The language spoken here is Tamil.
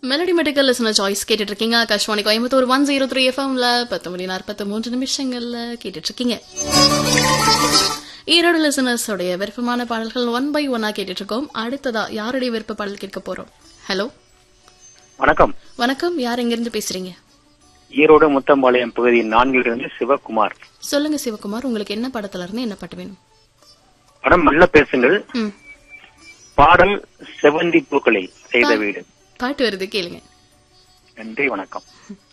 மெலடி மெடிக்கல் லிசனர் சாய்ஸ் கேட்டுட்டு இருக்கீங்க Akashvani Coimbatore one zero three எஃப்எம்ல பத்து மணி நாற்பத்தி மூன்று நிமிஷங்கள்ல கேட்டுட்டு இருக்கீங்க ஈரோடு லிசனர்ஸ் உடைய விருப்பமான பாடல்கள் ஒன் பை ஒன்னா கேட்டுட்டு இருக்கோம் அடுத்ததா யாருடைய விருப்ப பாடல் கேட்க போறோம் ஹலோ வணக்கம் வணக்கம் யார் எங்கிருந்து பேசுறீங்க ஈரோடு முத்தம்பாளையம் பகுதி நான்கிலிருந்து சிவகுமார் சொல்லுங்க சிவகுமார் உங்களுக்கு என்ன படத்துல இருந்து என்ன பாட்டு வேணும் படம் நல்ல பேசுங்கள் ம் பாடல் செவந்தி பூக்களை செய்த வீடு பாட்டு வருது கேளுங்க நன்றி வணக்கம்